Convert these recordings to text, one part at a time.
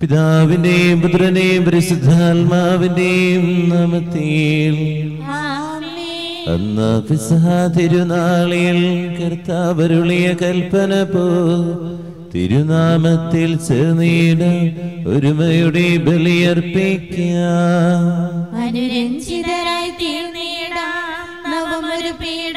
പിതാവിന്റെയും പുത്രന്റെയും പരിശുദ്ധാത്മാവിന്റെയും നാമത്തിൽ ആമേൻ അന്ന് പിസഹ തിരുനാളിൽ കർത്താവരുളിയ കൽപ്പന പോ തിരുനാമത്തിൽ ചേർന്നിട ഒരുമയുടെ ബലിയർപ്പിക്കാം അനുരഞ്ജിതരായി തീർന്നിടാം നവമൊരു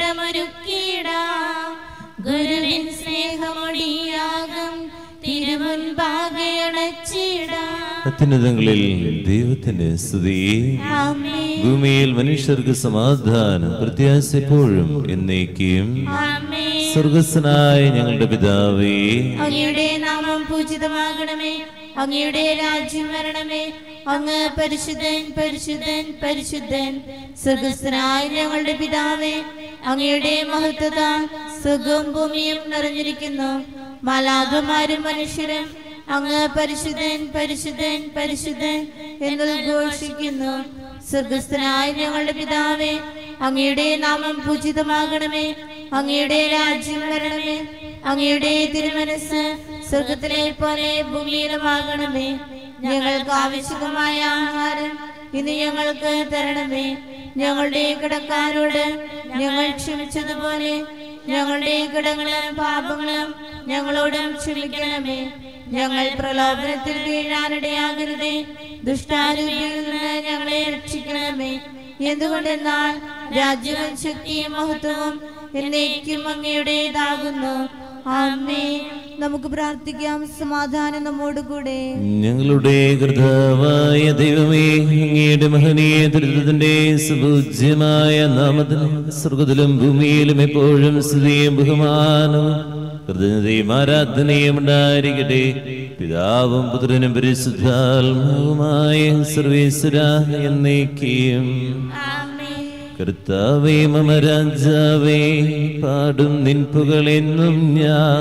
പീഠമൊരുക്കിടാം ഗുരുവിൻ സ്നേഹമൊടിയാകും തിരുമുൻപാകെ അണച്ചിടാം അത്യുന്നതങ്ങളിൽ ദൈവത്തിന്റെ സ്തുതി ആമേൻ ഭൂമിയിൽ മനുഷ്യർക്ക് സമാധാനം പ്രത്യാശ എപ്പോഴും എന്നേക്കും ആമേൻ സ്വർഗസ്വനായ ഞങ്ങളുടെ പിതാവേ അങ്ങയുടെ നാമം പൂജിതമാകണമേ അങ്ങയുടെ രാജ്യം വരണമേ അങ്ങ് പരിശുദ്ധൻ പരിശുദ്ധൻ പരിശുദ്ധൻ സ്വർഗസ്ഥനായ ഞങ്ങളുടെ പിതാവേ അങ്ങയുടെ മഹത്വത സുഖവും ഭൂമിയും നിറഞ്ഞിരിക്കുന്നു മാലാകമാരും മനുഷ്യരും അങ്ങ് പരിശുദ്ധൻ പരിശുദ്ധൻ പരിശുദ്ധൻ എന്ന് ഘോഷിക്കുന്നു സ്വർഗസ്ഥനായ ഞങ്ങളുടെ പിതാവേ അങ്ങയുടെ നാമം പൂജിതമാകണമേ അങ്ങയുടെ രാജ്യം വരണമേ അങ്ങയുടെ തിരുമനസ് സ്വർഗത്തിലെ പോലെ ഭൂമിയിലുമാകണമേ ഞങ്ങൾക്ക് ആവശ്യമായ ആഹാരം ഇന്ന് ഞങ്ങൾക്ക് തരണമേ ഞങ്ങളുടെ കടക്കാരോട് ഞങ്ങൾ ക്ഷമിച്ചതുപോലെ ഞങ്ങളുടെ കടങ്ങളും പാപങ്ങളും ഞങ്ങളോടും ക്ഷമിക്കണമേ ഞങ്ങൾ പ്രലോഭനത്തിൽ വീഴാനിടയാകരുതേ ദുഷ്ടാരൂപിയിൽ നിന്ന് ഞങ്ങളെ രക്ഷിക്കണമേ എന്തുകൊണ്ടെന്നാൽ രാജ്യവും ശക്തിയും മഹത്വവും എന്നേക്കും അങ്ങയുടേതാകുന്നു ആമേ നമുക്ക് പ്രാർത്ഥിക്കാം സമാധാനം നമ്മോട് കൂടെ ഞങ്ങളുടെ കർത്താവായ ദൈവമേ അങ്ങയുടെ മഹനീയ ദുരിതത്തിന്റെ സുപൂജ്യമായ നാമത്തിന് സ്വർഗത്തിലും ഭൂമിയിലും എപ്പോഴും സ്തുതിയും ബഹുമാനവും കൃതജ്ഞതയും ആരാധനയും ഉണ്ടായിരിക്കട്ടെ പിതാവും പുത്രനും പരിശുദ്ധാത്മാവുമായ സർവേശ്വര എന്നേക്കും ആമേ കർത്താവേ മമ രാജാവേ പാടും നിൻ പുകളെന്നും ഞാൻ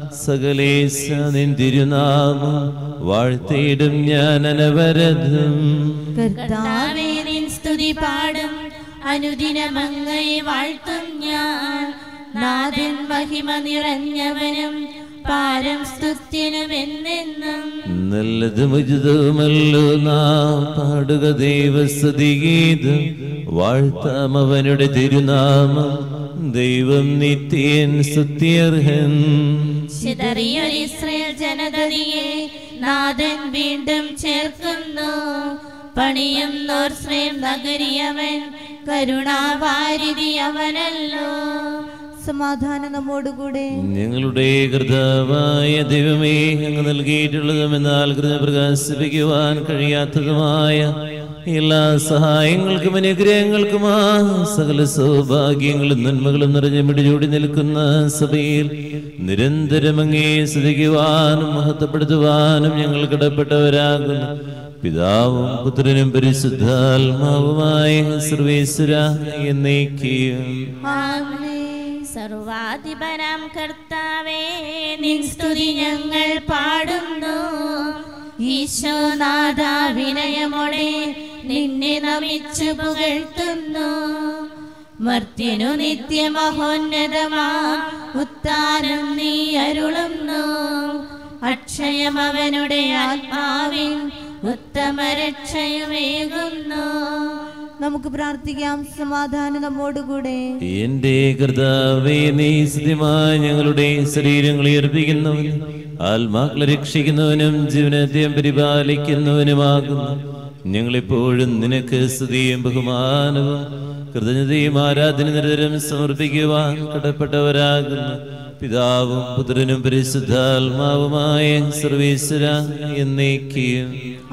സകലേശ നിൻ തിരുനാമം വാഴ്ത്തിയിടും ഞാൻ അനവരതും കർത്താവേ നിൻ സ്തുതി പാടും അനുദിനമങ്ങയെ വാഴ്ത്തും ഞാൻ നാഥൻ മഹിമ നിറഞ്ഞവനും പാരം സ്തുത്യനുമെന്നെന്നും നല്ലതും ഉചിതവുമല്ലോ നാം പാടുക ദൈവസ്തുതിഗീതം വാഴ്ത്താം അവനുടെ തിരുനാമം ദൈവം നിത്യൻ സ്തുത്യർഹൻ ചിതറിയൊരു ഇസ്രയേൽ ജനതയെ നാഥൻ വീണ്ടും ചേർക്കുന്നു പണിയുന്നോർ ശ്രേം നഗരിയവൻ കരുണാവാരിധി അവനല്ലോ സമാധാനം നമ്മോടുകൂടെ ഞങ്ങളുടെ കർത്താവായ ദൈവമേ അങ്ങ് നൽകിയിട്ടുള്ളതും എന്നാൽ കൃത പ്രകാശിപ്പിക്കുവാൻ കഴിയാത്തതുമായ എല്ലാ സഹായങ്ങൾക്കും അനുഗ്രഹങ്ങൾക്കുമാ സകല സൗഭാഗ്യങ്ങളും നന്മകളും നിറഞ്ഞു മിടിചൂടി നിൽക്കുന്ന സഭയിൽ നിരന്തരം അങ്ങേ സ്തുതിക്കുവാനും മഹത്വപ്പെടുത്തുവാനും ഞങ്ങൾ കടപ്പെട്ടവരാകുന്നു പിതാവും പുത്രനും പരിശുദ്ധാത്മാവുമായ സർവേശ്വര എന്നേക്കും സർവാധിപനാം കർത്താവേ നിൻ സ്തുതി ഞങ്ങൾ പാടുന്നു ഈശോനാഥ വിനയമോടെ നിന്നെ നമിച്ചു പുകഴ്ത്തുന്നു മർത്യനു നിത്യമഹോന്നതമാ ഉത്താനം നീ അരുളുന്നു അക്ഷയം അവനുടെ ആത്മാവിൻ ഉത്തമ രക്ഷയുമേകുന്നു നമുക്ക് പ്രാർത്ഥിക്കാം സമാധാനം നമ്മോടുകൂടെ എന്റെ കർത്താവേ നീ സ്ഥിതിമായി ഞങ്ങളുടെ ശരീരങ്ങളെ അർപ്പിക്കുന്നവനും ആത്മാക്കളെ രക്ഷിക്കുന്നവനും ജീവനത്തെയും പരിപാലിക്കുന്നവനുമാകുന്നു ഞങ്ങളെപ്പോഴും നിനക്ക് സ്തുതിയും ബഹുമാനവും കൃതജ്ഞതയും ആരാധന നിരന്തരം സമർപ്പിക്കുവാൻ കടപ്പെട്ടവരാകുന്നു പിതാവും പുത്രനും പരിശുദ്ധാത്മാവുമായ സർവീശ്വര എന്നേക്കും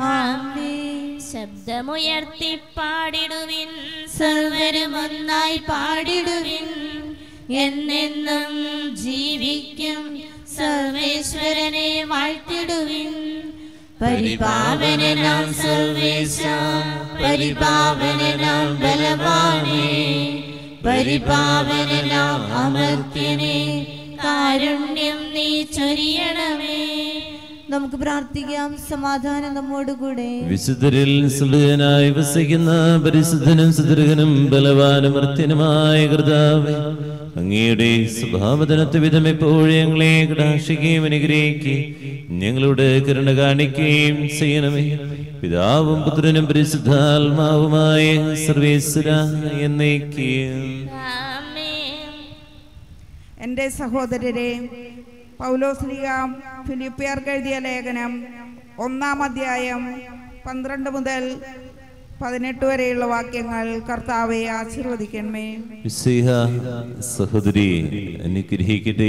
ശബ്ദമുയർത്തി പാടിടുവിൻ സർവരും ഒന്നായി പാടിടുവിൻ എന്നെന്നും ജീവിക്കും സർവേശ്വരനെ വാഴ്ത്തിടുവിൻ പരിപാവനാം സർവേശ പരിപാവനാം ബലവാനേ പരിപാവനാം അമർത്യനെ കാരുണ്യം നീ ചൊരിയണമേ നമുക്ക് പ്രാർത്ഥിക്കാം സമാധാനം നമ്മോടുകൂടെ വിശുദ്ധരിൽ സുലഭനായി വസിക്കുന്ന പരിശുദ്ധനും സുദൃഹനും ബലവാനും മർത്യനുമായ കർത്താവേ അങ്ങയുടെ സ്വഭാവതനത്തെ വിധം എപ്പോഴും ഞങ്ങളെ കടാക്ഷിക്കുകയും അനുഗ്രഹിക്കുകയും ഞങ്ങളുടെ കരുണ കാണിക്കുകയും ചെയ്യണമേ പിതാവും പുത്രനും പരിശുദ്ധാത്മാവുമായ സർവേശ്വര എന്നേക്കും ആമേൻ എൻ്റെ സഹോദരരെ പൗലോസ്ലിക ഫിലിപ്പിയർക്ക് എഴുതിയ ലേഖനം ഒന്നാം അധ്യായം പന്ത്രണ്ട് മുതൽ പതിനെട്ട് വരെയുള്ള വാക്യങ്ങൾ കർത്താവെ ആശീർവദിക്കണമേ മിശിഹ സഹോദരി അനുഗ്രഹിക്കട്ടെ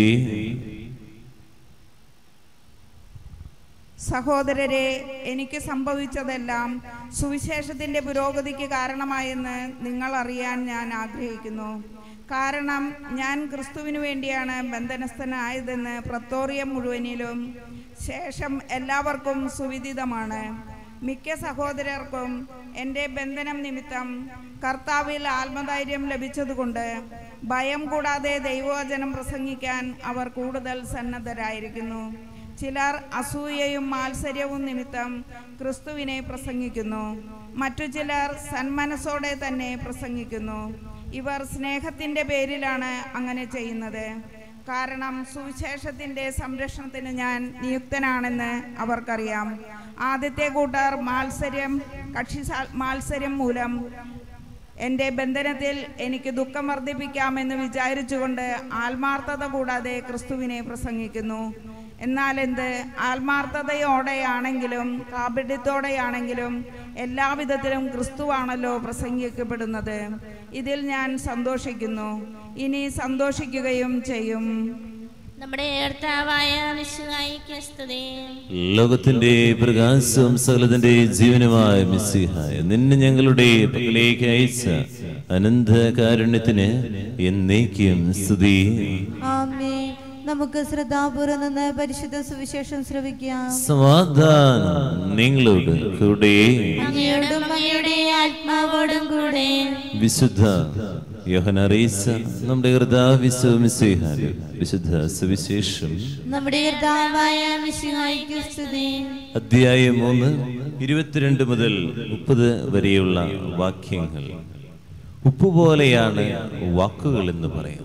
സഹോദരരെ എനിക്ക് സംഭവിച്ചതെല്ലാം സുവിശേഷത്തിന്റെ പുരോഗതിക്ക് കാരണമായെന്ന് നിങ്ങൾ അറിയാൻ ഞാൻ ആഗ്രഹിക്കുന്നു കാരണം ഞാൻ ക്രിസ്തുവിനു വേണ്ടിയാണ് ബന്ധനസ്ഥനായതെന്ന് പ്രത്തോറിയം മുഴുവനിലും ശേഷം എല്ലാവർക്കും സുവിദിതമാണ് മിക്ക സഹോദരർക്കും എൻ്റെ ബന്ധനം നിമിത്തം കർത്താവിൽ ആത്മധൈര്യം ലഭിച്ചതുകൊണ്ട് ഭയം കൂടാതെ ദൈവവചനം പ്രസംഗിക്കാൻ അവർ കൂടുതൽ സന്നദ്ധരായിരിക്കുന്നു ചിലർ അസൂയയും മാത്സര്യവും നിമിത്തം ക്രിസ്തുവിനെ പ്രസംഗിക്കുന്നു മറ്റു ചിലർ സന്മനസ്സോടെ തന്നെ പ്രസംഗിക്കുന്നു ഇവർ സ്നേഹത്തിൻ്റെ പേരിലാണ് അങ്ങനെ ചെയ്യുന്നത് കാരണം സുവിശേഷത്തിൻ്റെ സംരക്ഷണത്തിന് ഞാൻ നിയുക്തനാണെന്ന് അവർക്കറിയാം ആദ്യത്തെ കൂട്ടർ മാത്സര്യം കക്ഷി സാ- മാത്സര്യം മൂലം എൻ്റെ ബന്ധനത്തിൽ എനിക്ക് ദുഃഖം വർദ്ധിപ്പിക്കാമെന്ന് വിചാരിച്ചുകൊണ്ട് ആത്മാർത്ഥത കൂടാതെ ക്രിസ്തുവിനെ പ്രസംഗിക്കുന്നു എന്നാൽ എന്ത് ആത്മാർത്ഥതയോടെയാണെങ്കിലും കാപട്യത്തോടെയാണെങ്കിലും എല്ലാവിധത്തിലും ക്രിസ്തുവാണല്ലോ പ്രസംഗിക്കപ്പെടുന്നത് ഇതിൽ ഞാൻ സന്തോഷിക്കുന്നു ഇനി സന്തോഷിക്കുകയും ചെയ്യും നമ്മുടെ കർത്താവായ വിശുവായിക്ക് സ്തുതി ലോകത്തിന്റെ പ്രകാശവും സകലത്തിന്റെ ജീവനുമായ മിസ്സിഹായ നിന്നെ ഞങ്ങളുടെ പക്കലേക്ക് അയച്ച അനന്ത കാരുണ്യത്തിന് എന്നേക്കും സ്തുതി ആമേ നമുക്ക് ശ്രദ്ധാപൂർവം നിന്ന് പരിശുദ്ധ സുവിശേഷം ശ്രവിക്കാം സമാധാനം നിങ്ങളോട് കൂടെ അങ്ങയോടും അങ്ങയുടെ ആത്മാവോടും കൂടെ വിശുദ്ധ യോഹനറീസ നമ്മുടെ കർത്താവിശു മിസ്സിഹായ വിശുദ്ധ സുവിശേഷം നമ്മുടെ കർത്താവായ വിശുവായിക്ക് സ്തുതി അധ്യായം മൂന്ന് ഇരുപത്തിരണ്ട് മുതൽ മുപ്പത് വരെയുള്ള വാക്യങ്ങൾ ഉപ്പുപോലെയാണ് വാക്കുകൾ എന്ന് പറയും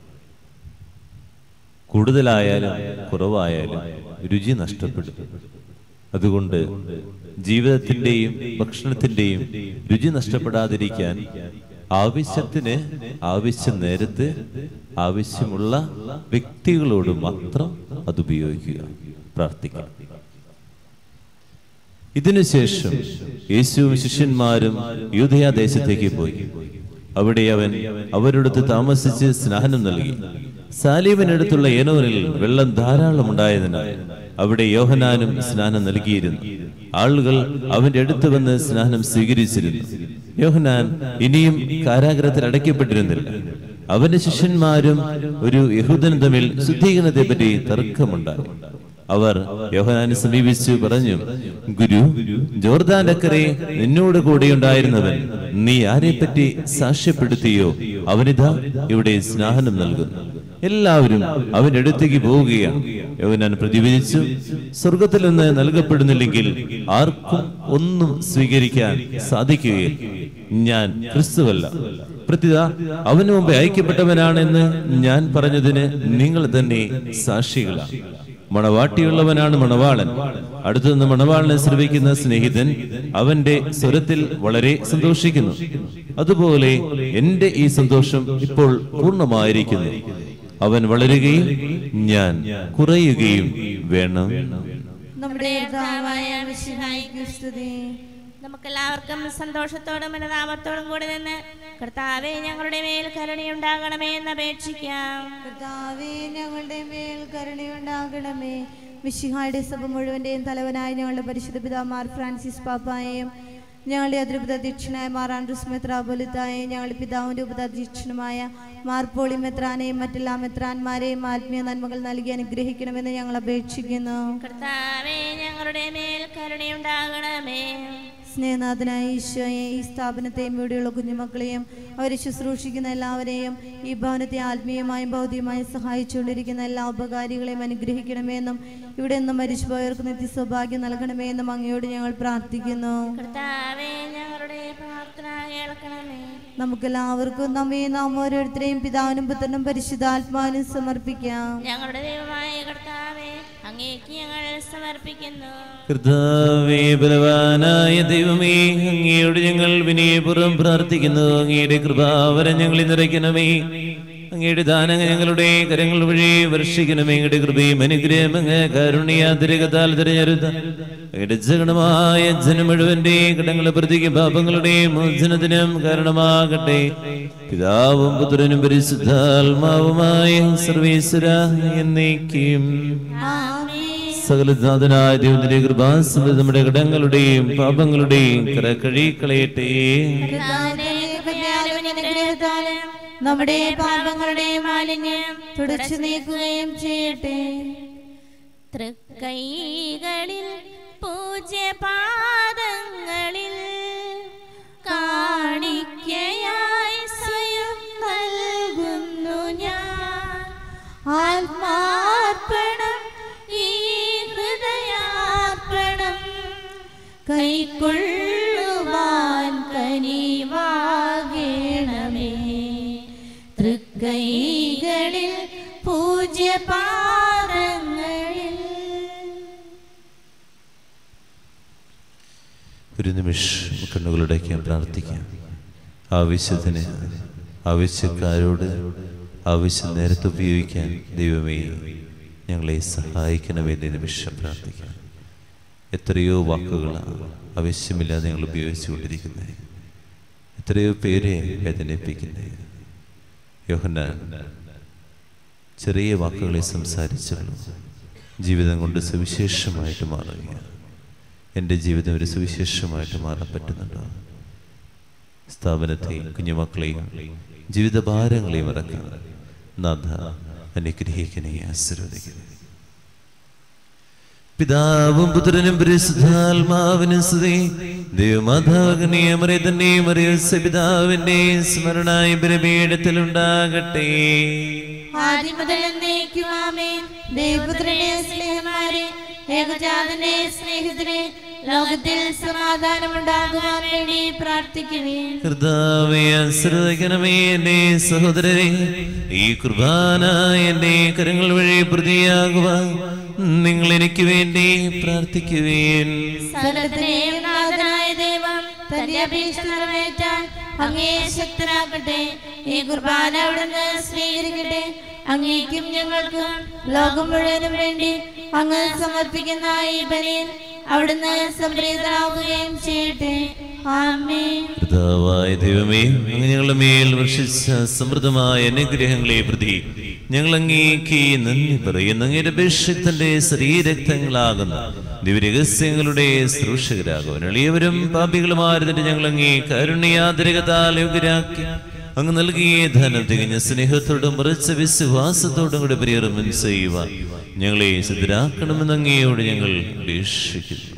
കൂടുതലായാലും കുറവായാലും രുചി നഷ്ടപ്പെടും അതുകൊണ്ട് ജീവിതത്തിന്റെയും ഭക്ഷണത്തിന്റെയും രുചി നഷ്ടപ്പെടാതിരിക്കാൻ ആവശ്യത്തിന് ആവശ്യ നേരത്ത് ആവശ്യമുള്ള വ്യക്തികളോട് മാത്രം അത് ഉപയോഗിക്കുക പ്രാർത്ഥിക്കാം ഇതിനുശേഷം യേശുവും ശിഷ്യന്മാരും യൂതയാദേശത്തേക്ക് പോയി അവിടെ അവൻ അവരോടൊത്ത് താമസിച്ച് സ്നാനം നൽകി സാലീമിനടുത്തുള്ള ഏനോനിൽ വെള്ളം ധാരാളം ഉണ്ടായതിനാൽ അവിടെ യോഹനാനും സ്നാനം നൽകിയിരുന്നു ആളുകൾ അവന്റെ അടുത്ത് വന്ന് സ്നാനം സ്വീകരിച്ചിരുന്നു യോഹനാൻ ഇനിയും കാരാഗ്രഹത്തിൽ അടയ്ക്കപ്പെട്ടിരുന്നില്ല അവന്റെ ശിഷ്യന്മാരും ഒരു യഹൂദനും തമ്മിൽ ശുദ്ധീകരണത്തെപ്പറ്റി തർക്കമുണ്ടായി അവർ യോഹനാനെ സമീപിച്ചു പറഞ്ഞു ഗുരു ജോർദാൻ അക്കരെ നിന്നോട് കൂടെയുണ്ടായിരുന്നവൻ നീ ആരെപ്പറ്റി സാക്ഷ്യപ്പെടുത്തിയോ അവനിതാ ഇവിടെ സ്നാനം നൽകുന്നു എല്ലാവരും അവന്റെ അടുത്തേക്ക് പോവുകയാണ് യോഹനാൻ പ്രതികരിച്ചു സ്വർഗത്തിൽ നിന്ന് നൽകപ്പെടുന്നില്ലെങ്കിൽ ആർക്കും ഒന്നും സ്വീകരിക്കാൻ സാധിക്കുകയില്ല ഞാൻ ക്രിസ്തുവല്ല പ്രത്യുത അവന് മുമ്പ് അയക്കപ്പെട്ടവനാണെന്ന് ഞാൻ പറഞ്ഞതിന് നിങ്ങൾ തന്നെ സാക്ഷികളാണ് മണവാട്ടിയുള്ളവനാണ് മണവാളൻ അടുത്തുനിന്ന് മണവാളനെ ശ്രവിക്കുന്ന സ്നേഹിതൻ അവന്റെ സ്വരത്തിൽ വളരെ സന്തോഷിക്കുന്നു അതുപോലെ എന്റെ ഈ സന്തോഷം ഇപ്പോൾ പൂർണ്ണമായിരിക്കുന്നു അവൻ വളരുകയും ഞാൻ കുറയുകയും വേണം നമ്മുടെ കർത്താവായ വിശുവായിക്ക് സ്തുതി നമുക്കെല്ലാവർക്കും സന്തോഷത്തോടും അനുതാപത്തോടും കൂടി നിന്ന് കർത്താവെ ഞങ്ങളുടെ മേൽ കരുണയുണ്ടാകണമേ എന്ന് അപേക്ഷിക്കാം കർത്താവേ ഞങ്ങളുടെ മേൽ കരുണയുണ്ടാകണമേ മിശിഹായുടെ സഭ മുഴുവന്റെയും തലവനായ ഞങ്ങളുടെ പരിശുദ്ധ പിതാമാർ ഫ്രാൻസിസ് പാപ്പായെയും ഞങ്ങളുടെ അതിരുപതാധ്യക്ഷനായ മാർ ആൻഡ്രൂസ് മെത്രാപൊലിത്തായെയും ഞങ്ങളുടെ പിതാവിൻ്റെ ഉപതാധ്യക്ഷനുമായ മാർ പോളി മെത്രാനെയും മറ്റെല്ലാ മെത്രാന്മാരെയും ആത്മീയ നന്മകൾ നൽകി അനുഗ്രഹിക്കണമെന്ന് ഞങ്ങൾ അപേക്ഷിക്കുന്നു കർത്താവെ ഞങ്ങളുടെ മേൽ കരുണയുണ്ടാകണമേ സ്നേഹനാഥനായ ഈശോയെ ഈ സ്ഥാപനത്തെയും ഇവിടെയുള്ള കുഞ്ഞുമക്കളെയും അവരെ ശുശ്രൂഷിക്കുന്ന എല്ലാവരെയും ഈ ഭവനത്തെ ആത്മീയമായും ഭൗതികമായും സഹായിച്ചുകൊണ്ടിരിക്കുന്ന എല്ലാ ഉപകാരികളെയും അനുഗ്രഹിക്കണമെന്നും ഇവിടെ നിന്ന് മരിച്ചുപോയവർക്ക് നിത്യസൗഭാഗ്യം നൽകണമേ എന്നും അങ്ങയോട് ഞങ്ങൾ പ്രാർത്ഥിക്കുന്നു കർത്താവെ ഞങ്ങളുടെ പ്രാർത്ഥന കേൾക്കണമേ നമുക്കെല്ലാവർക്കും നമ്മെ നാം ഓരോരുത്തരെയും പിതാവിനും പുത്രനും പരിശുദ്ധാത്മാവിനും സമർപ്പിക്കാം ഞങ്ങളുടെ ദൈവമായ കർത്താവേ അങ്ങേക്ക് ഞങ്ങൾ സമർപ്പിക്കുന്നു കർത്താവേ ബലവാനായ ദൈവമേ അങ്ങയോട് ഞങ്ങൾ വിനയപൂർവ്വം പ്രാർത്ഥിക്കുന്നു അങ്ങയുടെ കൃപാവരം ഞങ്ങളിൽ നിറയ്ക്കണമേ അങ്ങയുടെ ദാനങ്ങൾ ഞങ്ങളുടെ കരങ്ങൾ വഴി വർഷിക്കണമേ അങ്ങയുടെ കൃപയും അനുഗ്രഹം അങ്ങ് കാരുണ്യാതിരകത്താൽ തിരഞ്ഞെടുത്ത അങ്ങയുടെ ജഗണമായ ജനം മുഴുവന്റെ കടങ്ങളെ പ്രതിക്ക് പാപങ്ങളുടെ മോചനത്തിനും കാരണമാകട്ടെ പിതാവും പുത്രനും പരിശുദ്ധാത്മാവുമായ സർവേശ്വര എന്നേക്കും സകലനാഥനായ ദൈവത്തിന്റെ കൃപാസന നമ്മുടെ കടങ്ങളുടെയും പാപങ്ങളുടെയും കര കഴുകിക്കളയട്ടെ അനുഗ്രഹത്താലും നമ്മുടെ പാപങ്ങളുടെ മാലിന്യം തുടച്ചു നീക്കുകയും ചെയ്യട്ടെ തൃക്കൈകളിൽ പൂജ്യപാദങ്ങളിൽ കാണിക്കയായി സ്വയം നൽകുന്നു ഞാൻ ആത്മാർപ്പണം ഈ ഹൃദയാർപ്പണം കൈക്കൊള്ളുവാൻ കനിവാകണമേ തൃക്കൈകളിൽ പൂജ്യപാദങ്ങളിൽ ഒരു നിമിഷം കണ്ണുകളുടേക്കാൻ പ്രാർത്ഥിക്കാം ആവശ്യത്തിന് ആവശ്യക്കാരോട് ആവശ്യം നേരത്തെ ഉപയോഗിക്കാൻ ദൈവമേ ഞങ്ങളെ സഹായിക്കണമെന്ന് ഈ നിമിഷം പ്രാർത്ഥിക്കാം എത്രയോ വാക്കുകളാണ് ആവശ്യമില്ലാതെ ഞങ്ങൾ ഉപയോഗിച്ചുകൊണ്ടിരിക്കുന്നത് എത്രയോ പേരെ വേദനിപ്പിക്കുന്നത് യോഹന്നാൻ ചെറിയ വാക്കുകളെ സംസാരിച്ചുള്ളൂ ജീവിതം കൊണ്ട് സുവിശേഷമായിട്ട് മാറുകയാണ് എൻ്റെ ജീവിതം ഒരു സുവിശേഷമായിട്ട് മാറാൻ പറ്റുന്നുണ്ടോ സ്ഥാപനത്തെയും കുഞ്ഞുമക്കളെയും ജീവിതഭാരങ്ങളെയും ഇറക്കുക നാഥ അനുഗ്രഹിക്കണേ ആശീർവദിക്കണേ പിതാവും പുത്രനും പരിശുദ്ധാത്മാവിനും സ്തുതി ദൈവമാതാവകനെയമറെ തന്നെ മറിയ പിതാവിന്റെ സ്മരണായ ബലപീഠത്തിലുണ്ടാകട്ടെ ആദ്യം മുതൽ എന്നേക്കും ആമേൻ ദൈവപുത്രന്റെ സ്നേഹന്മാരെ ഏകജാതന്റെ സ്നേഹത്തിനെ ലോകത്തിൽ സമാധാനമുണ്ടാകുവാൻ വേണ്ടി പ്രാർത്ഥിക്കുവേ കർത്താവെ ആശ്രയിക്കണമേ എന്റെ സഹോദരരെ ഈ കുർബാന എന്റെ കരങ്ങൾ വഴി പ്രതിയാകുവാൻ നിങ്ങൾ എനിക്ക് വേണ്ടി പ്രാർത്ഥിക്കുവേൻ സകലത്തിനെയും നാഥനായ ദൈവം തന്റെ അപേക്ഷ നിറവേറ്റാൻ അങ്ങേ ശക്തനാക്കട്ടെ ഈ കുർബാന അവിടുന്ന് സ്വീകരിക്കട്ടെ അങ്ങേക്കും ഞങ്ങൾക്കും ലോകം മുഴുവനും വേണ്ടി അങ്ങ് സമർപ്പിക്കുന്ന ഈ ബലിയിൽ അവിടുന്ന് സംപ്രീതനാവുകയും ചെയ്യട്ടെ ആമേൻ കർത്താവായ ദൈവമേ അങ്ങ് ഞങ്ങളുടെ മേൽ വർഷിച്ച സമൃദ്ധമായ അനുഗ്രഹങ്ങളെ പ്രതി ഞങ്ങൾ അങ്ങേക്ക് നന്ദി പറയുന്നു അങ്ങയുടെ അഭിഷിക്തന്റെ ശരീരക്തങ്ങളാകുന്ന ദിവ്യരഹസ്യങ്ങളുടെ ശുശ്രൂഷകരാകുവാൻ എളിയവരും പാപികളുമായിരുന്നിട്ട് ഞങ്ങൾ അങ്ങേ കരുണ്യാതിരകത്താൽ യോഗ്യരാക്കി അങ്ങ് നൽകിയ ധനം തികഞ്ഞ സ്നേഹത്തോടും മറിച്ച വിശ്വാസത്തോടും കൂടെ പരിയർമ്മൻ ചെയ്യുവാൻ ഞങ്ങളെ സിദ്ധരാക്കണമെന്ന് അങ്ങയോട് ഞങ്ങൾ അപേക്ഷിക്കുന്നു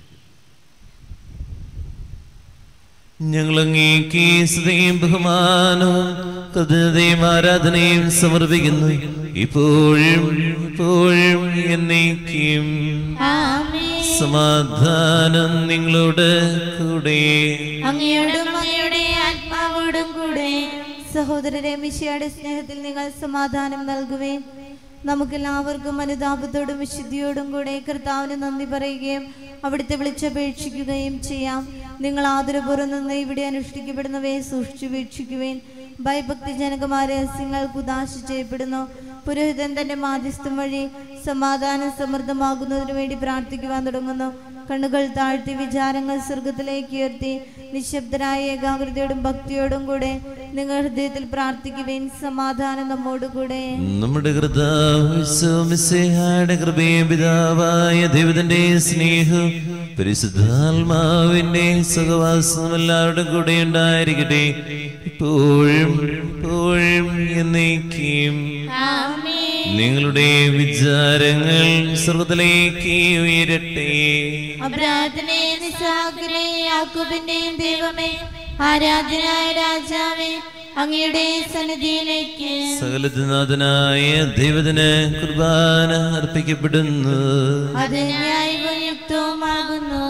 ഞങ്ങൾ അങ്ങേക്ക് സ്തുതിയും ബഹുമാനവും കൃതജ്ഞതയും ആരാധനയും സമർപ്പിക്കുന്നു ഇപ്പോഴും ഇപ്പോഴും എന്നേക്കും ആമേൻ സമാധാനം നിങ്ങളോട് കൂടെ അങ്ങയോടും അങ്ങയുടെ ആത്മാവോടും കൂടെ സഹോദരരെ മിശയുടെ സ്നേഹത്തിൽ നിങ്ങൾ സമാധാനം നൽകുവേൻ നമുക്കെല്ലാവർക്കും അനുതാപത്തോടും വിശുദ്ധിയോടും കൂടെ കർത്താവിന് നന്ദി പറയുകയും അവിടുത്തെ വിളിച്ചപേക്ഷിക്കുകയും ചെയ്യാം നിങ്ങൾ ആദരപൂർവ്വം നിന്ന് ഇവിടെ അനുഷ്ഠിക്കപ്പെടുന്നവയെ സൂക്ഷിച്ചു വീക്ഷിക്കുവേൻ ഭയഭക്തിജനകമായ രഹസ്യങ്ങൾ കുദാശ ചെയ്യപ്പെടുന്നു പുരോഹിതൻ തന്റെ മാധ്യസ്ഥം വഴി സമാധാനം സമൃദ്ധമാകുന്നതിനു വേണ്ടി പ്രാർത്ഥിക്കുവാൻ തുടങ്ങുന്നു കണ്ണുകൾ താഴ്ത്തി വിചാരങ്ങൾ സ്വർഗത്തിലേക്ക് ഉയർത്തി നിശബ്ദരായ ഏകാഗ്രതയോടും ഭക്തിയോടും കൂടെ നിങ്ങൾ ഹൃദയത്തിൽ പ്രാർത്ഥിക്കുവേൻ സമാധാനം നമ്മോടുകൂടെ നമ്മുടെ കൃതാവിശ്വമിസേഹായുടെ കൃപയും പിതാവായ ദൈവത്തിന്റെ സ്നേഹവും പരിശുദ്ധാത്മാവിന്റെ സുഖവാസവും എല്ലാവരുടെ കൂടെ ഉണ്ടായിരിക്കട്ടെ ഇപ്പോഴും ഇപ്പോഴും എന്നേക്കും ആമേൻ നിങ്ങളുടെ വിചാരങ്ങൾ സ്വർഗത്തിലേക്ക് ഉയരട്ടെ അബ്രാഹത്തിനെ നിസാക്കിനെ യാക്കോബിന്റെയും ദൈവമേ ആരാധനായ രാജാവേ അങ്ങയുടെ സന്നിധിയിലേക്ക് സകലനാഥനായ ദൈവത്തിന് കുർബാന അർപ്പിക്കപ്പെടുന്നു അത് ന്യായവും യുക്തവുമാകുന്നു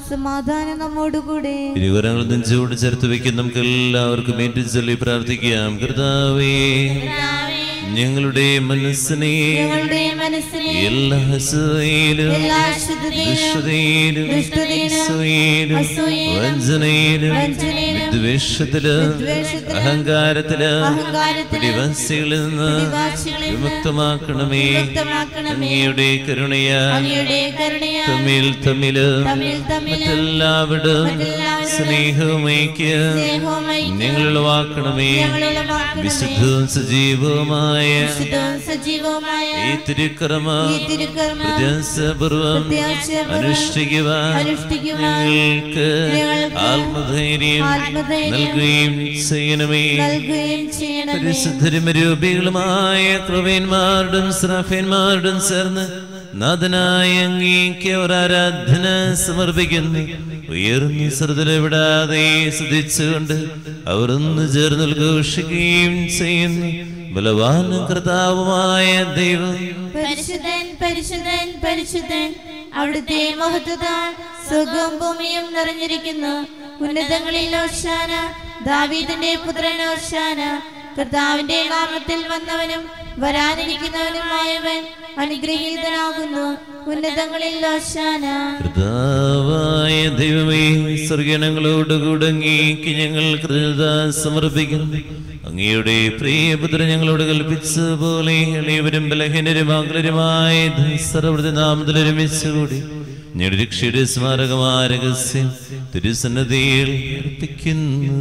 സമാധാനം നമ്മോടുകൂടെ ഇരുവരങ്ങൾ നെഞ്ചോട് ചേർത്ത് വെക്കും നമുക്ക് എല്ലാവർക്കും ഏറ്റു ചൊല്ലി പ്രാർത്ഥിക്കാം കർത്താവേ ഞങ്ങളുടെ മനസ്സിനെ ഞങ്ങളുടെ മനസ്സിനെ എല്ലാ അസൂയയിലും എല്ലാ അശുദ്ധതയിലും ദുഷ്ടതയിലും ദുഷ്ടതയിലും അസൂയയിലും അസൂയയിലും വഞ്ചനയിലും വഞ്ചനയിലും വിദ്വേഷത്തിലും വിദ്വേഷത്തിലും അഹങ്കാരത്തിലും അഹങ്കാരത്തിലും പിടിവാസികളിൽ നിന്ന് പിടിവാശികളിൽ നിന്ന് വിമുക്തമാക്കണമേ വിമുക്തമാക്കണമേ. അങ്ങയുടെ കരുണയാ അങ്ങയുടെ കരുണയാൽ തമ്മിൽ തമ്മില് തമ്മിൽ തമ്മിൽ മറ്റെല്ലാവിടും മറ്റെല്ലാവരോടും സ്നേഹവുമേക്ക് സ്നേഹവും ഐക്യവും നിങ്ങൾ ഉളവാക്കണമേ ഞങ്ങളുളവാക്കണമേ. വിശുദ്ധവും സജീവവുമായ വിശുദ്ധവും സജീവവുമായ ഈ തിരുക്രമ ഈ തിരുക്കർമ്മം പ്രത്യാസപൂർവം പ്രത്യാശപൂർവ്വം അനുഷ്ഠിക്കുവാൻ അനുഷ്ഠിക്കുവാൻ ഞങ്ങൾക്ക് ഞങ്ങൾക്ക് ആത്മധൈര്യം ആത്മധൈര്യം നൽകുകയും ചെയ്യണമേ നൽകുകയും ചെയ്യണമേ പരിശുദ്ധരുമരൂപികളുമായ ക്രവേന്മാരുടെയും സ്രാഫേന്മാരുടെയും ചേർന്ന് നാഥനായ അങ്ങേക്ക് ഒരു ആരാധന സമർപ്പിക്കുന്നു ഉയർന്ന ശ്രദ്ധ വിടാതെ സ്തുതിച്ചുകൊണ്ട് അവർ ഒന്ന് ചേർന്ന് ഉദ്ഘോഷിക്കുകയും ചെയ്യുന്നു ബലവാനും കർത്താവുമായ ദൈവം പരിശുദ്ധൻ പരിശുദ്ധൻ പരിശുദ്ധൻ അവിടുത്തെ മഹത്വത്താൽ സ്വർഗവും ഭൂമിയും നിറഞ്ഞിരിക്കുന്നു ഉന്നതങ്ങളിൽ ഓശാന ദാവീദിന്റെ പുത്രൻ ഓശാന കർത്താവിന്റെ നാമത്തിൽ വന്നവനും വരാനിരിക്കുന്നവനുമായവൻ അനുഗ്രഹീതനാകുന്നു ഉന്നതങ്ങളിൽ ഓശാന കർത്താവായ ദൈവമേ സ്വർഗണങ്ങളോടുകൂടെ അങ്ങേക്ക് ഞങ്ങൾ കൃത സമർപ്പിക്കുന്നു അങ്ങയുടെ പ്രിയപുത്രൻ ഞങ്ങളോട് കൽപ്പിച്ച പോലെ എളിയവരും ബലഹീനരും ആകുലരുമായ സർവൃതി നാമത്തിൽ ഒരുമിച്ചുകൂടി ഞങ്ങളുടെ രക്ഷയുടെ സ്മാരകമായ രഹസ്യം തിരുസന്നതിയിൽ അർപ്പിക്കുന്നു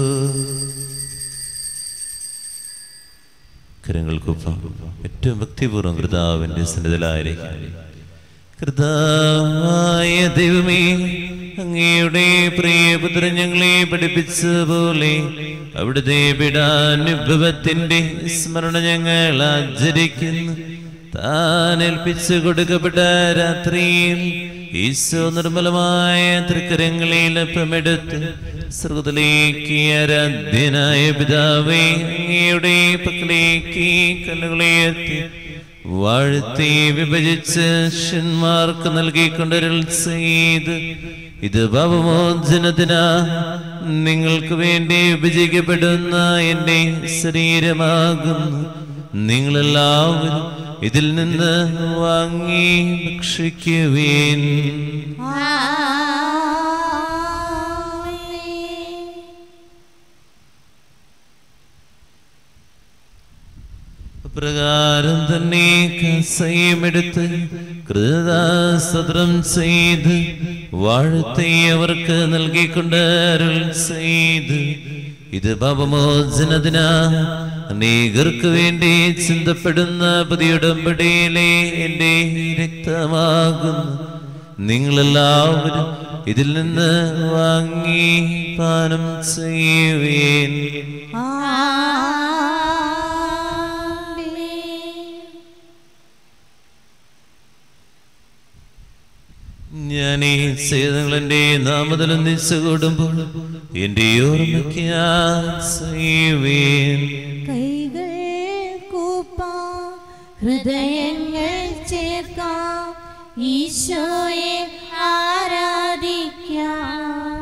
കരങ്ങൾക്കൊപ്പം ഏറ്റവും ഭക്തിപൂർവ്വം കർത്താവിന്റെ സന്നിധിയിലായിരിക്കും കർത്താവായ ദൈവമേ അങ്ങയുടെ പ്രിയപുത്രൻ ഞങ്ങളെ പഠിപ്പിച്ച പോലെ അവിടുത്തെ പിടാനുഭവത്തിന്റെ സ്മരണ ഞങ്ങൾ ആചരിക്കുന്നു താൻ ഏൽപ്പിച്ചു കൊടുക്കപ്പെട്ട രാത്രിയിൽ ഈശോ നിർമ്മലമായ തൃക്കരങ്ങളിൽ അപ്പമെടുത്ത് സ്രോതലേക്ക് ആരാധ്യനായ പിതാവേ അങ്ങയുടെ പക്കലേക്ക് കണ്ണുകളെ എത്തി വാഴ്ത്തി വിഭജിച്ച് ശന്മാർക്ക് നൽകിക്കൊണ്ടൊരൽ ചെയ്ത് ഇത് പാപമോചനത്തിനാ നിങ്ങൾക്ക് വേണ്ടി വിഭജിക്കപ്പെടുന്ന എൻ്റെ ശരീരമാകുന്നു നിങ്ങളെല്ലാവരും ഇതിൽ നിന്ന് വാങ്ങി ഭക്ഷിക്കുവേൻ പ്രകാരം തന്നെ കസയമെടുത്ത് കൃതാസത്രം ചെയ്ത് വാഴ്ത്തി അവർക്ക് നൽകിക്കൊണ്ട് അരുൾ ചെയ്ത് ഇത് പാപമോചനത്തിനാ അനേകർക്ക് വേണ്ടി ചിന്തപ്പെടുന്ന പുതിയുടമ്പടിയിലെ എൻ്റെ രക്തമാകുന്നു നിങ്ങളെല്ലാവരും ഇതിൽ നിന്ന് വാങ്ങി പാനം ചെയ്യുവേൻ ഞാൻ ഈ ചെയ്തങ്ങളെന്റെ നാമതലം നിച്ചു കൂടുമ്പോൾ എന്റെ ഓർമ്മയ്ക്ക് ചെയ്യുവേൻ കൈകൾ കൂപ്പാം ഹൃദയങ്ങൾ ചേർക്കാം ഈശോയെ ആരാധിക്കാം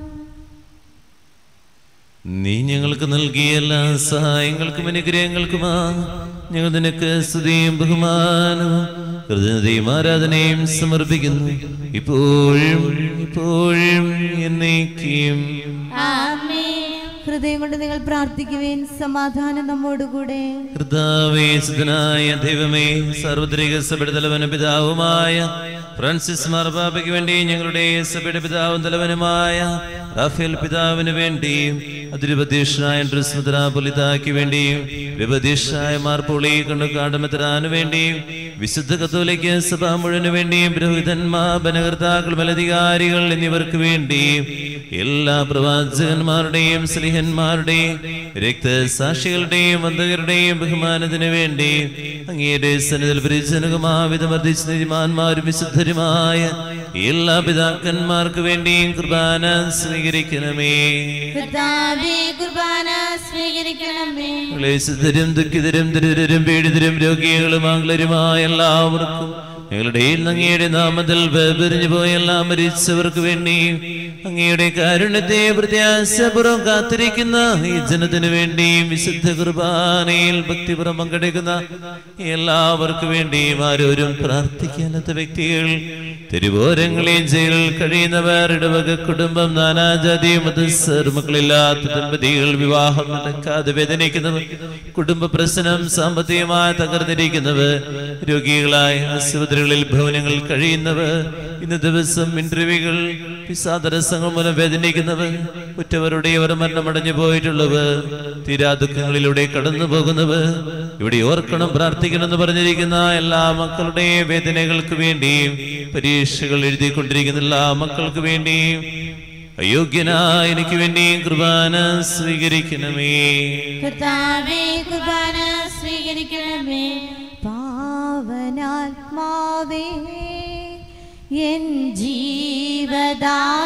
നീ ഞങ്ങൾക്ക് നൽകിയ എല്ലാ സഹായങ്ങൾക്കും അനുഗ്രഹങ്ങൾക്കുമാ ഞങ്ങൾ നിനക്ക് സ്തുതിയും ബഹുമാനവും കൃതജ്ഞതയും ആരാധനയും സമർപ്പിക്കുന്നു ഇപ്പോഴും ഇപ്പോഴും എന്നേക്കും ആമേൻ ഹൃദയം കൊണ്ട് നിങ്ങൾ പ്രാർത്ഥിക്കുവേൻ സമാധാനം നമ്മോടുകൂടെ കർത്താവേശുദ്ധനായ ദൈവമേ സാർവത്രിക സഭയുടെ തലവന പിതാവുമായ ഫ്രാൻസിസ് മാർബാബയ്ക്ക് വേണ്ടി ഞങ്ങളുടെ സഭയുടെ പിതാവും തലവനുമായ റാഫേൽ പിതാവിന് വേണ്ടിയും അതിരുപതീഷനായ ഡ്രിസ്മുദ്രാപുലിതാക്ക് വേണ്ടിയും വിപതീഷായ മാർപ്പോളി കണ്ണുകാടമെത്തരാന് വേണ്ടിയും വിശുദ്ധ കത്തോലിക്ക സഭ മുഴുവന് വേണ്ടിയും പുരോഹിതന്മാർ ഭരണകർത്താക്കൾ മേലധികാരികൾ എന്നിവർക്ക് വേണ്ടിയും എല്ലാ പ്രവാചകന്മാരുടെയും സ്ലിഹന്മാരുടെയും രക്തസാക്ഷികളുടെയും വന്ധകരുടെയും ബഹുമാനത്തിന് വേണ്ടി അങ്ങയുടെ സന്നിധിയിൽ പരിചനകമാവിധം വർദ്ധിച്ച നീതിമാന്മാരും വിശുദ്ധരുമായ എല്ലാ പിതാക്കന്മാർക്ക് വേണ്ടിയും കുർബാന സ്വീകരിക്കണമേ കർത്താവേ കുർബാന സ്വീകരിക്കണമേ ക്ലേശിതരും ദുഃഖിതരും ദരിദ്രരും പീഡിതരും രോഗികളും ആംഗ്ലരുമായ എല്ലാവർക്കും ഞങ്ങളുടെ അങ്ങയുടെ നാമത്തിൽ വേർപിരിഞ്ഞു പോയ എല്ലാ മരിച്ചവർക്ക് വേണ്ടി അങ്ങയുടെ കാരുണ്യത്തെ പ്രത്യാശപുറം കാത്തിരിക്കുന്ന ഈ ജനത്തിനു വേണ്ടിയും വിശുദ്ധ കുർബാനയിൽ ഭക്തിപുറം പങ്കെടുക്കുന്ന എല്ലാവർക്കും വേണ്ടിയും ആരോരും പ്രാർത്ഥിക്കാത്ത വ്യക്തികൾ തെരുവോരങ്ങളിൽ ജയിലിൽ കഴിയുന്നവർ ഇടവക കുടുംബം നാനാജാതി മതസ്ഥർ മക്കളില്ലാത്ത ദമ്പതികൾ വിവാഹം നടക്കാതെ വേദനിക്കുന്നവർ കുടുംബ പ്രശ്നം സാമ്പത്തികമായി തകർന്നിരിക്കുന്നവർ രോഗികളായ ആശുപത്രികളിൽ ഭവനങ്ങളിൽ കഴിയുന്നവർ ഇന്ന് ദിവസം ഇന്റർവ്യൂകൾ പിസാതരസങ്ങൾ മൂലം വേദനിക്കുന്നവർ ഉറ്റവരുടെ അവർ മരണമടഞ്ഞു പോയിട്ടുള്ളവർ തീരാ ദുഃഖങ്ങളിലൂടെ കടന്നു പോകുന്നവർ ഇവിടെ ഓർക്കണം പ്രാർത്ഥിക്കണം എന്ന് പറഞ്ഞിരിക്കുന്ന എല്ലാ മക്കളുടെ വേദനകൾക്ക് വേണ്ടിയും പരീക്ഷകൾ എഴുതിക്കൊണ്ടിരിക്കുന്ന എല്ലാ മക്കൾക്ക് വേണ്ടിയും അയോഗ്യനായ എനിക്ക് വേണ്ടിയും കുർബാന സ്വീകരിക്കണമേ കർത്താവേ കുർബാന സ്വീകരിക്കണമേ പാവനാത്മാവേ എൻ ജീവദായകനേ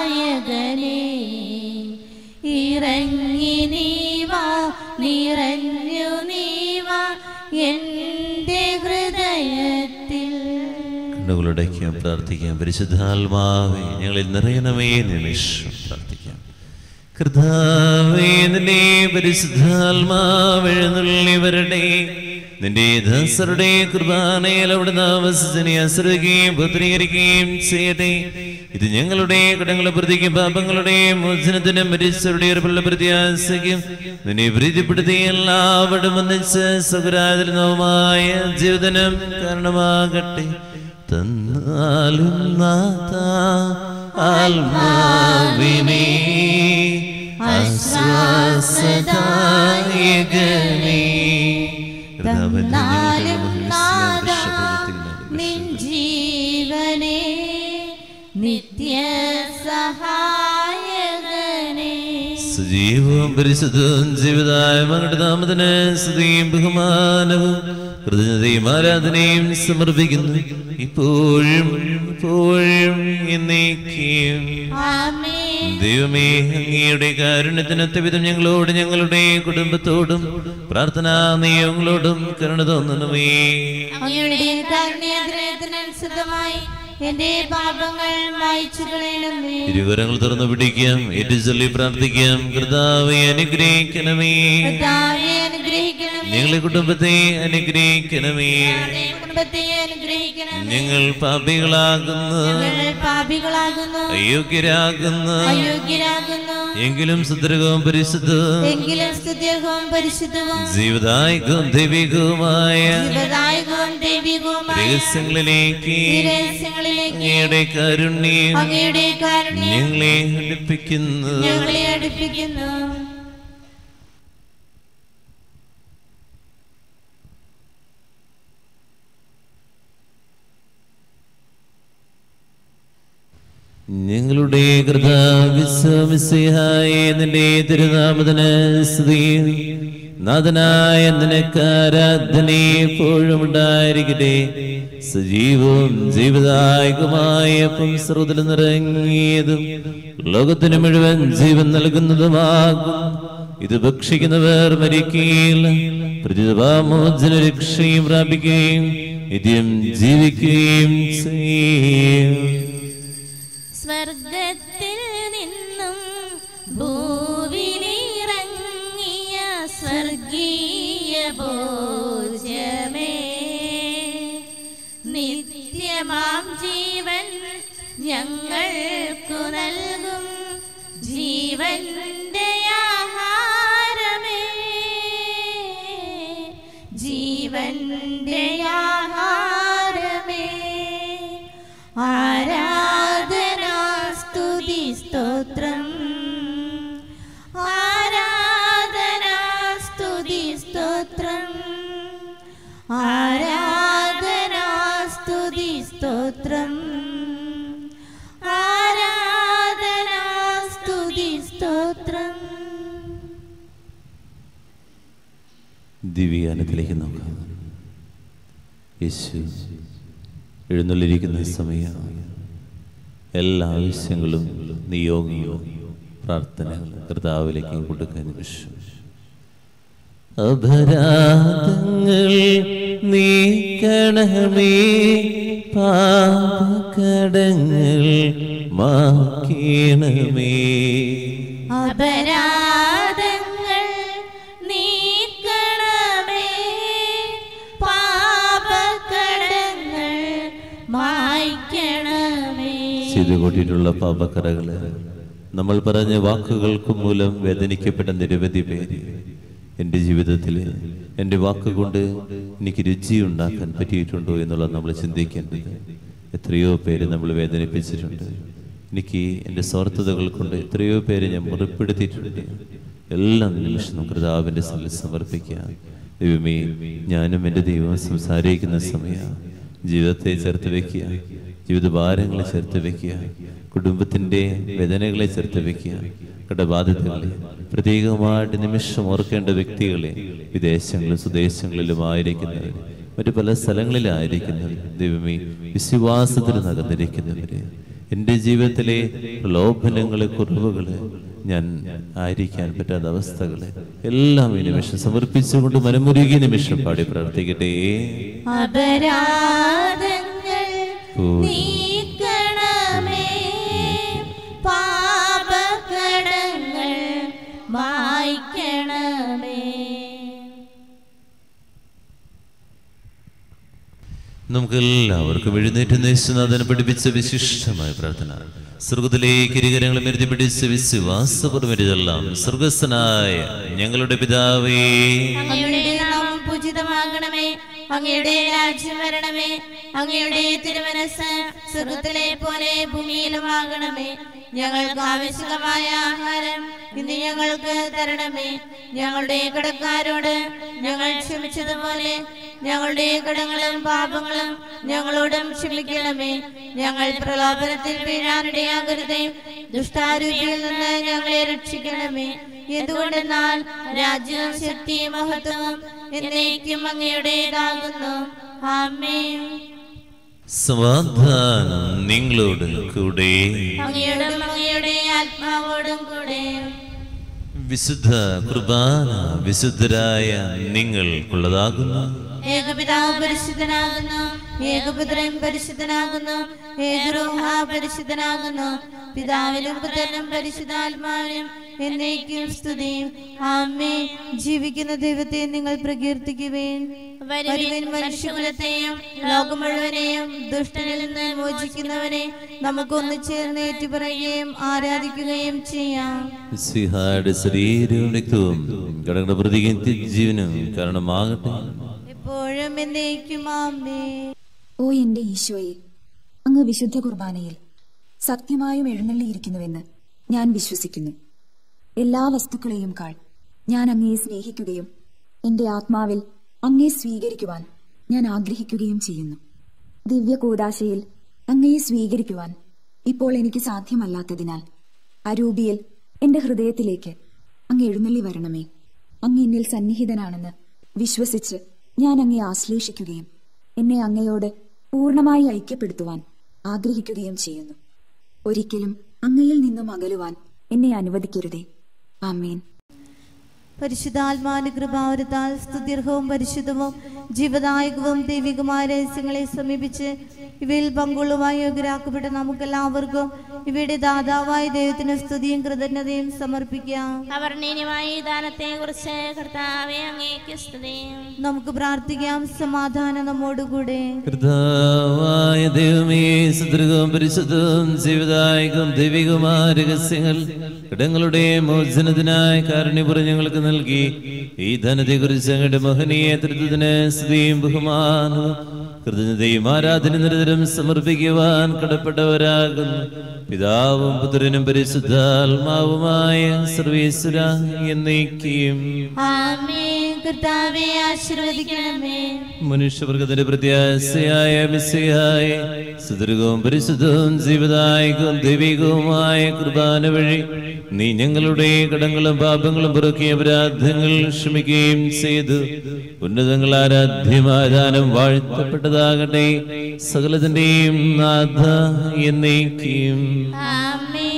ഇറങ്ങി നീവാ നിറഞ്ഞു നീവാ എൻ്റെ ഹൃദയത്തിൽ കണ്ണുകളടയ്ക്കാം പ്രാർത്ഥിക്കാം പരിശുദ്ധാത്മാവേ ഞങ്ങളിൽ നിറയണമേ നിമിഷം പ്രാർത്ഥിക്കാം കർത്താവേ നിന്റെ പരിശുദ്ധാത്മാവെഴുന്നള്ളി വരട്ടെ നിന്റെ ദാസരുടെ കുർബാനയിൽ അവിടുന്ന് വസിച്ചനെ ആശ്രയിക്കുകയും പുത്രീകരിക്കുകയും ചെയ്യട്ടെ ഇത് ഞങ്ങളുടെ കടങ്ങളെ പ്രതിക്കും പാപങ്ങളുടെ മോചനത്തിനും മരിച്ചവരുടെ ഉറപ്പുള്ള പ്രത്യാശയ്ക്കും നിന്നെ പ്രീതിപ്പെടുത്തി എല്ലാവരും ഒന്നിച്ച് സുഖരാതിരുന്നവുമായ ജീവിതനം കാരണമാകട്ടെ തന്നാലും നാഥ ആത്മാവിനെ ആശ്വാസദായകനേ തന്നാലും നാഥാ നിൻ ജീവനെ നിത്യ സഹായകനെ സജീവവും പരിശുദ്ധവും ജീവിതായ മകളുടെ നാമത്തിന് സ്തുതിയും ബഹുമാനവും കൃതജ്ഞതയും ആരാധനയും സമർപ്പിക്കുന്നു ഇപ്പോഴും ഇപ്പോഴും എന്നേക്കും ആമേൻ ദൈവമേ അങ്ങയുടെ കാരുണ്യത്തിനൊത്ത വിധം ഞങ്ങളോട് ഞങ്ങളുടെ കുടുംബത്തോടും പ്രാർത്ഥനാ നിയമങ്ങളോടും കരുണ തോന്നണമേ അങ്ങയുടെ കാരുണ്യാഗ്രഹത്തിനനുസൃതമായി എന്റെ പാപങ്ങൾ മായ്ച്ചു കളയണമേ ഇരുവരങ്ങൾ തുറന്നു പിടിക്കാം ഏറ്റുചൊല്ലി പ്രാർത്ഥിക്കാം കർത്താവെ അനുഗ്രഹിക്കണമേ കർത്താവേ അനുഗ്രഹിക്കണമേ ഞങ്ങളുടെ കുടുംബത്തെ അനുഗ്രഹിക്കണമേ ഞങ്ങളുടെ കുടുംബത്തെ അനുഗ്രഹിക്കണമേ ഞങ്ങൾ പാപികളാകുന്നു ഞങ്ങൾ പാപികളാകുന്നു അയോഗ്യരാകുന്നു അയോഗ്യരാകുന്നു എങ്കിലും സുദൃഢവും പരിശുദ്ധവും എങ്കിലും സ്തുത്യവും പരിശുദ്ധവും ജീവിതായികവും ദൈവികവുമായ ജീവദായകവും ദൈവികവുമായ രഹസ്യങ്ങളിലേക്ക് ഈ രഹസ്യങ്ങളിലേക്ക് അങ്ങയുടെ കാരുണ്യം അങ്ങയുടെ കാരുണ്യം ഞങ്ങളെ അടുപ്പിക്കുന്നു ഞങ്ങളെ അടുപ്പിക്കുന്നു ഞങ്ങളുടെ കൃതാവിശ്വമിസിഹായ നിന്റെ തിരുനാമത്തിന് സ്തുതി നാഥനായ നിനക്ക് ആരാധന എപ്പോഴും ഉണ്ടായിരിക്കട്ടെ സജീവവും ജീവദായകമായ പുംസ്രുതിൽ നിറങ്ങിയതും ലോകത്തിന് മുഴുവൻ ജീവൻ നൽകുന്നതുമാകും ഇത് ഭക്ഷിക്കുന്നവർ മരിക്കുകയില്ല പ്രതിഭാമോചന രക്ഷയും പ്രാപിക്കുകയും നിത്യം ജീവിക്കുകയും ചെയ്യും സ്വർഗത്തിൽ നിന്നും ഭൂവിലിറങ്ങിയ സ്വർഗീയ ഭോജ്യമേ നിത്യമാം ജീവൻ ഞങ്ങൾക്കു നൽകും ജീവന്റെ ആഹാരമേ ജീവന്റെ ആഹാരമേ ആരാധനാ സ്തുതി സ്തോത്രം ആരാധനാ സ്തുതി സ്തോത്രം ആരാധനാ സ്തുതി സ്തോത്രം ആരാധനാ സ്തുതി സ്തോത്രം ദിവ്യാനത്തിലേക്ക് നോക്കാം യേശു എഴുന്നള്ളിരിക്കുന്ന സമയം എല്ലാ ആവശ്യങ്ങളും നിയോഗങ്ങളും പ്രാർത്ഥനകളും കർത്താവിലേക്ക് കൊടുക്കാൻ നിമിഷം അപരാധങ്ങൾ നീക്കണമേ പാപകടങ്ങൾ മാക്കണമേ അപരാധങ്ങൾ നീക്കണമേ പാപക്കടങ്ങൾ മായ്ക്കണമേ ചെയ്തു കൂട്ടിയിട്ടുള്ള പാപക്കറകള് നമ്മൾ പറഞ്ഞ വാക്കുകൾക്ക് മൂലം വേദനിക്കപ്പെട്ട നിരവധി പേര് എൻ്റെ ജീവിതത്തിൽ എൻ്റെ വാക്കുകൊണ്ട് എനിക്ക് രുചി ഉണ്ടാക്കാൻ പറ്റിയിട്ടുണ്ടോ എന്നുള്ളത് നമ്മൾ ചിന്തിക്കേണ്ടത് എത്രയോ പേര് നമ്മൾ വേദനിപ്പിച്ചിട്ടുണ്ട് എനിക്ക് എൻ്റെ സ്വാർത്ഥതകൾ കൊണ്ട് എത്രയോ പേരെ ഞാൻ മുറിപ്പെടുത്തിയിട്ടുണ്ട് എല്ലാം നിമിഷം കർത്താവിൻ്റെ സ്ഥലത്ത് സമർപ്പിക്കുക ദൈവമേ ഞാനും എൻ്റെ ദൈവവും സംസാരിക്കുന്ന സമയം ജീവിതത്തെ ചേർത്ത് വെക്കുക ജീവിതഭാരങ്ങളെ ചേർത്ത് വെക്കുക കുടുംബത്തിൻ്റെ വേദനകളെ ചേർത്ത് വെക്കുക കടബാധ്യതകളെ പ്രത്യേകമായിട്ട് നിമിഷം ഓർക്കേണ്ട വ്യക്തികളെ വിദേശങ്ങളിലും സ്വദേശങ്ങളിലും ആയിരിക്കുന്നവർ മറ്റു പല സ്ഥലങ്ങളിലായിരിക്കുന്നവർ ദൈവമേ വിശ്വാസത്തിൽ നകന്നിരിക്കുന്നവര് എൻ്റെ ജീവിതത്തിലെ പ്രലോഭനങ്ങള് കുറവുകള് ഞാൻ ആയിരിക്കാൻ പറ്റാത്ത അവസ്ഥകള് എല്ലാം ഈ നിമിഷം സമർപ്പിച്ചുകൊണ്ട് മനമുരുകിയ നിമിഷം പാടി പ്രാർത്ഥിക്കട്ടെ അപരാധങ്ങൾ നീക്കണമേ പാപക്കടങ്ങൾ മായ്ക്കണമേ നമുക്ക് എല്ലാവർക്കും എഴുന്നേറ്റ് യേശുനാഥനെ പഠിപ്പിച്ച വിശിഷ്ടമായ പ്രാർത്ഥന സ്വർഗത്തിലേക്ക് ഇരുകരങ്ങളും എഴുതി പിടിച്ച് വിശ്വാസപൂർവ്വമെല്ലാം സ്വർഗസ്ഥനായ ഞങ്ങളുടെ പിതാവേ അങ്ങയുടെ നാമം പൂജിതമാകണമേ അങ്ങയുടെ രാജ്യം വരണമേ അങ്ങയുടെ തിരുമനസ് സ്വർഗത്തിലെ പോലെ ഭൂമിയിലുമാകണമേ ഞങ്ങൾക്ക് ആവശ്യമായ ആഹാരം ഇന്ന് ഞങ്ങൾക്ക് തരണമേ ഞങ്ങളുടെ കടക്കാരോട് ഞങ്ങൾ ക്ഷമിച്ചതുപോലെ ഞങ്ങളുടെ കടങ്ങളും പാപങ്ങളും ഞങ്ങളോടും ക്ഷമിക്കണമേ ഞങ്ങൾ പ്രലോഭനത്തിൽ വീഴാനിടയാകരുതേ ദുഷ്ടാരൂപിയിൽ നിന്ന് ഞങ്ങളെ രക്ഷിക്കണമേ എന്തുകൊണ്ടെന്നാൽ രാജ്യവും ശക്തിയും മഹത്വവും എന്നേക്കും അങ്ങയുടേതാകുന്നു ആമേൻ സമാധാനം നിങ്ങളോട് കൂടെ അങ്ങയോടും അങ്ങയുടെ ആത്മാവോടും കൂടെ വിശുദ്ധ കുർബാന വിശുദ്ധരായ നിങ്ങൾക്കുള്ളതാകുന്നു ഏകപിതാവ് പരിശുദ്ധനാകുന്നു ഏകപുത്രൻ പരിശുദ്ധനാകുന്നു ഏകരൂഹ പരിശുദ്ധനാകുന്നു പിതാവിനും പുത്രനും പരിശുദ്ധാത്മാവിനും എന്നേക്കും സ്തുതി ആമേ ജീവിക്കുന്ന ദൈവത്തെ നിങ്ങൾ പ്രകീർത്തിക്കുവേൻ വരുവിൻ മനുഷ്യകുലത്തെയും ലോകം മുഴുവനെയും ദുഷ്ടനിൽ നിന്ന് മോചിക്കുന്നവനെ നമുക്കൊന്ന് ചേർന്ന് ഏറ്റുപറയുകയും ആരാധിക്കുകയും ചെയ്യാം സിഹായുടെ ശരീരവും രക്തവും കടങ്ങളുടെ പ്രതിയും ജീവനും കാരണമാകട്ടെ എപ്പോഴും എന്നേക്കും ആമേ ഓ എന്റെ ഈശോയെ അങ്ങ് വിശുദ്ധ കുർബാനയിൽ സത്യമായും എഴുന്നള്ളിയിരിക്കുന്നുവെന്ന് ഞാൻ വിശ്വസിക്കുന്നു എല്ലാ വസ്തുക്കളെയും കാൾ ഞാൻ അങ്ങയെ സ്നേഹിക്കുകയും എന്റെ ആത്മാവിൽ അങ്ങയെ സ്വീകരിക്കുവാൻ ഞാൻ ആഗ്രഹിക്കുകയും ചെയ്യുന്നു ദിവ്യ കൂദാശയിൽ അങ്ങയെ സ്വീകരിക്കുവാൻ ഇപ്പോൾ എനിക്ക് സാധ്യമല്ലാത്തതിനാൽ അരൂപിയിൽ എന്റെ ഹൃദയത്തിലേക്ക് അങ്ങ് എഴുന്നള്ളി വരണമേ അങ്ങ് എന്നിൽ സന്നിഹിതനാണെന്ന് വിശ്വസിച്ച് ഞാൻ അങ്ങയെ ആശ്ലേഷിക്കുകയും എന്നെ അങ്ങയോട് പൂർണ്ണമായി ഐക്യപ്പെടുത്തുവാൻ ആഗ്രഹിക്കുകയും ചെയ്യുന്നു ഒരിക്കലും അങ്ങയിൽ നിന്നും അകലുവാൻ എന്നെ അനുവദിക്കരുതേ ആമേൻ പരിശുദ്ധാത്മാവിന്റെ കൃപാവരത്താൽ സ്തുത്യർഹവും പരിശുദ്ധവും ജീവദായകവും ദൈവികമായ രഹസ്യങ്ങളെ സമീപിച്ച് ഇവയിൽ പങ്കുള്ളുവാൻ യോഗ്യരാക്കപ്പെട്ട നമുക്കെല്ലാവർക്കും ഇവയുടെ ദാതാവായ ദൈവത്തിന് സ്തുതിയും കൃതജ്ഞതയും സമർപ്പിക്കാം അവർണ്ണീയമായ ഈ ദാനത്തെ കുറിച്ച് കർത്താവെ അങ്ങേക്ക് സ്തുതി നമുക്ക് പ്രാർത്ഥിക്കാം സമാധാനം നമ്മോടുകൂടെ കർത്താവായ ദൈവമേ സുദൃഢവും പരിശുദ്ധവും ജീവിതായകം ദൈവികമായ രഹസ്യങ്ങൾ ഇടങ്ങളുടെ മോചനത്തിനായി കാരുണ്യപുറം ഞങ്ങൾക്ക് നൽകി ഈ ധനത്തെക്കുറിച്ച് ഞങ്ങളുടെ മഹനീയ തൃത്വത്തിന് സ്തുതിയും ബഹുമാനവും കൃതജ്ഞതയും ആരാധന നിരന്തരം സമർപ്പിക്കുവാൻ കടപ്പെട്ടവരാകുന്നു പിതാവും പുത്രനും പരിശുദ്ധാത്മാവുമായ സർവീശ്വര എന്നേക്കും ആമേ കർത്താവെ ആശീർവദിക്കണമേ മനുഷ്യവർഗത്തിന്റെ പ്രത്യാശയായ മിസ്സിയായ സുദൃഢവും പരിശുദ്ധവും ജീവദായകവും ദൈവികവുമായ കുർബാന വഴി നീ ഞങ്ങളുടെ കടങ്ങളും പാപങ്ങളും പുറക്കിയ അപരാധങ്ങൾ ക്ഷമിക്കുകയും ചെയ്തു ഉന്നതങ്ങൾ ആരാധ്യമാരാനം വാഴ്ത്തപ്പെട്ടതാകട്ടെ സകലത്തിന്റെയും നാഥ എന്നേക്കും ആമേ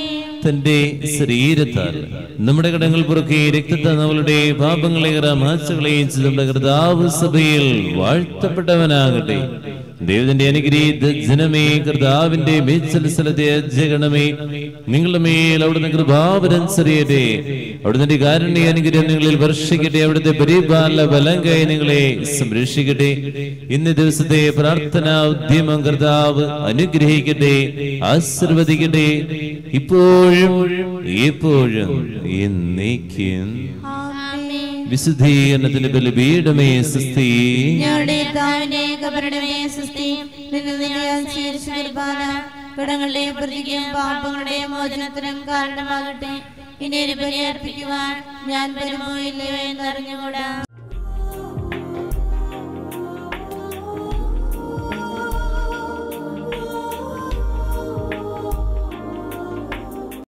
തന്റെ ശരീരത്താൽ നമ്മുടെ കടങ്ങൾ പുറക്കെ രക്തത്തെ നമ്മളുടെ പാപങ്ങളെ മാച്ചുകളെയും നമ്മുടെ കർത്താവ് സഭയിൽ വാഴ്ത്തപ്പെട്ടവനാകട്ടെ ദൈവത്തിന്റെ അനുഗ്രഹീത ജനമേ കർത്താവിന്റെ മേച്ചലസലത്തെ ജഗണമേ നിങ്ങളുടെ മേൽ അവിടുന്ന് കൃപാവരം ചെറിയട്ടെ അവിടുന്ന് കാരുണ്യ അനുഗ്രഹം നിങ്ങളിൽ വർഷിക്കട്ടെ അവിടുത്തെ പരിപാല ബലം കൈ നിങ്ങളെ സംരക്ഷിക്കട്ടെ ഇന്ന് ദിവസത്തെ പ്രാർത്ഥനാ ഉദ്യമം കർത്താവ് അനുഗ്രഹിക്കട്ടെ ആശീർവദിക്കട്ടെ ഇപ്പോഴും എപ്പോഴും എന്നേക്കും ആമേൻ വിശുദ്ധീകരണത്തിന്റെ ബലിപീഠമേ സുസ്ഥി ഞങ്ങളുടെ താവിനെ കബരണമേ സുസ്തി നിന്ന് നിന്നെ സ്വീകരിച്ച കുർബാന കടങ്ങളുടെ പ്രതിക്കും പാപങ്ങളുടെ മോചനത്തിനും കാരണമാകട്ടെ ഇനി ഒരു ബലി അർപ്പിക്കുവാൻ ഞാൻ വരുമോ ഇല്ലയോ എന്നറിഞ്ഞുകൂടാ